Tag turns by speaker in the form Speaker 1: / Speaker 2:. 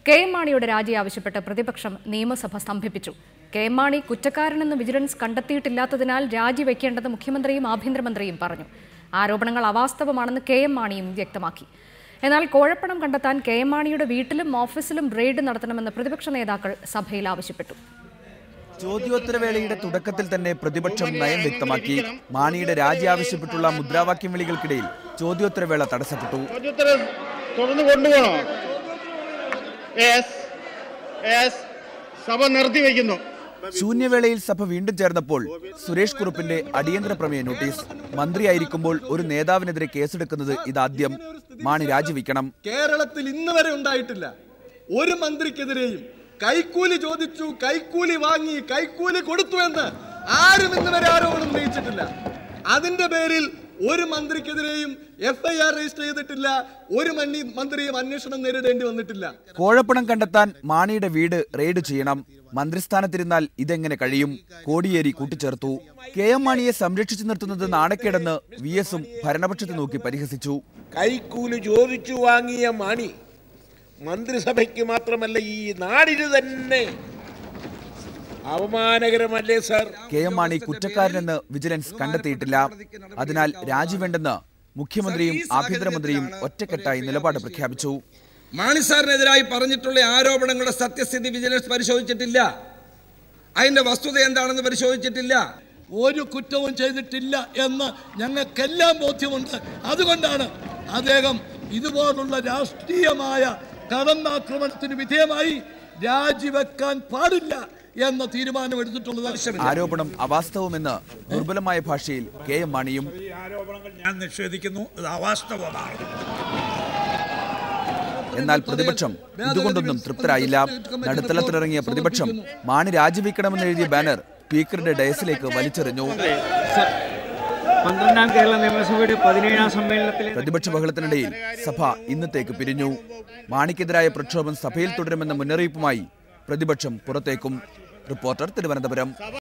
Speaker 1: K M മാണിയുടെ രാജി ആവശ്യപ്പെട്ട് പ്രതിപക്ഷം നിയമസഭ സ്തംഭിപ്പിച്ചു കെ എം മാണി കുറ്റക്കാരനെന്ന് വിജിലൻസ് കണ്ടെത്തിയിട്ടില്ലാത്തതിനാൽ രാജിവെക്കേണ്ടെന്ന് മുഖ്യമന്ത്രിയും ആഭ്യന്തരമന്ത്രിയും പറഞ്ഞു ആരോപണങ്ങൾ അവാസ്തവമാണെന്ന് കെ എം മാണിയും വ്യക്തമാക്കി എന്നാൽ കോഴപ്പണം കണ്ടെത്താൻ കെ എം മാണിയുടെ വീട്ടിലും ഓഫീസിലും റെയ്ഡ് നടത്തണമെന്ന് പ്രതിപക്ഷ നേതാക്കൾ സഭയിൽ ആവശ്യപ്പെട്ടു
Speaker 2: ചോദ്യോത്തരവേളയുടെ തുടക്കത്തിൽ തന്നെ പ്രതിപക്ഷം നയം വ്യക്തമാക്കി മാണിയുടെ രാജി ആവശ്യപ്പെട്ടുള്ള മുദ്രാവാക്യം വിളികൾക്കിടയിൽ ചോദ്യോത്തരവേള തടസ്സപ്പെട്ടു
Speaker 3: ചോദ്യോത്തരം തുടർന്ന് കൊണ്ടുപോകണോ യെസ് യെസ് സഭ നിർത്തിവെക്കുന്നു
Speaker 2: ശൂന്യവേളയിൽ സഭ വീണ്ടും ചേർന്നപ്പോൾ സുരേഷ് കുറുപ്പിന്റെ അടിയന്തര പ്രമേയ നോട്ടീസ് മന്ത്രിയായിരിക്കുമ്പോൾ ഒരു നേതാവിനെതിരെ കേസെടുക്കുന്നത് ഇതാദ്യം മാണി രാജിവെക്കണം
Speaker 4: കേരളത്തിൽ ഇന്ന് വരെ ഉണ്ടായിട്ടില്ല ഒരു മന്ത്രിക്കെതിരെയും കൈക്കൂലി ചോദിച്ചു കൈക്കൂലി വാങ്ങി കൈക്കൂലി കൊടുത്തു എന്ന് ആരും ഇന്ന് വരെ ആരോപണം ഉന്നയിച്ചിട്ടില്ല അതിന്റെ പേരിൽ ഒരു മന്ത്രിക്കെതിരെയും എഫ് ഐ ആർ രജിസ്റ്റർ ചെയ്തിട്ടില്ല ഒരു മണ്ണി മന്ത്രിയും അന്വേഷണം നേരിടേണ്ടി വന്നിട്ടില്ല
Speaker 2: കോഴപ്പണം കണ്ടെത്താൻ മാണിയുടെ വീട് റെയ്ഡ് ചെയ്യണം മന്ത്രിസ്ഥാനത്തിരുന്നാൽ ഇതെങ്ങനെ കഴിയും കോടിയേരി കൂട്ടിച്ചേർത്തു കെ എം മാണിയെ സംരക്ഷിച്ചു നിർത്തുന്നത് നാണക്കേടെന്ന് വി എസും ഭരണപക്ഷത്തെ നോക്കി പരിഹസിച്ചു
Speaker 5: കൈക്കൂലി ചോദിച്ചു വാങ്ങിയ മാണി മന്ത്രിസഭയ്ക്ക് മാത്രമല്ല ഈ നാടിന് തന്നെ അവമാനകരമല്ലേ സാർ
Speaker 2: കെ എം മാണി കുറ്റക്കാരനെന്ന് വിജിലൻസ് കണ്ടെത്തിയിട്ടില്ല അതിനാൽ രാജിവേണ്ടെന്ന് മുഖ്യമന്ത്രിയും ആഭ്യന്തരമന്ത്രിയും ഒറ്റക്കെട്ടായി നിലപാട് പ്രഖ്യാപിച്ചു
Speaker 6: മാണി സാറിനെതിരായി പറഞ്ഞിട്ടുള്ള ആരോപണങ്ങളുടെ സത്യസ്ഥിതി വിജിലൻസ് പരിശോധിച്ചിട്ടില്ല അതിന്റെ വസ്തുത എന്താണെന്ന് പരിശോധിച്ചിട്ടില്ല
Speaker 4: ഒരു കുറ്റവും ചെയ്തിട്ടില്ല എന്ന് ഞങ്ങൾക്കെല്ലാം ബോധ്യമുണ്ട് അതുകൊണ്ടാണ് അദ്ദേഹം ഇതുപോലുള്ള രാഷ്ട്രീയമായ കടന്നാക്രമണത്തിന് വിധേയമായി രാജിവെക്കാൻ പാടില്ല എന്ന തീരുമാനമെടുത്തിട്ടുള്ളത്
Speaker 2: ആരോപണം അവാസ്തവമെന്ന് ദുർബലമായ ഭാഷയിൽ കെ എം മാണിയും
Speaker 7: ഞാൻ നിഷേധിക്കുന്നു ഇത് അവാസ്തവമാണ്
Speaker 2: എന്നാൽ പ്രതിപക്ഷം ഇതുകൊണ്ടൊന്നും തൃപ്തരായില്ല നടുത്തളത്തിലിറങ്ങിയ പ്രതിപക്ഷം മാണി രാജിവെക്കണമെന്ന് എഴുതിയ ബാനർ സ്പീക്കറുടെ ഡയസിലേക്ക് വലിച്ചെറിഞ്ഞു
Speaker 8: പന്ത്രണ്ടാം കേരള നിയമസഭയുടെ പതിനേഴാം സമ്മേളനത്തിലെ
Speaker 2: പ്രതിപക്ഷ ബഹളത്തിനിടയിൽ സഭ ഇന്നത്തേക്ക് പിരിഞ്ഞു മാണിക്കെതിരായ പ്രക്ഷോഭം സഭയിൽ തുടരുമെന്ന മുന്നറിയിപ്പുമായി പ്രതിപക്ഷം പുറത്തേക്കും റിപ്പോർട്ടർ തിരുവനന്തപുരം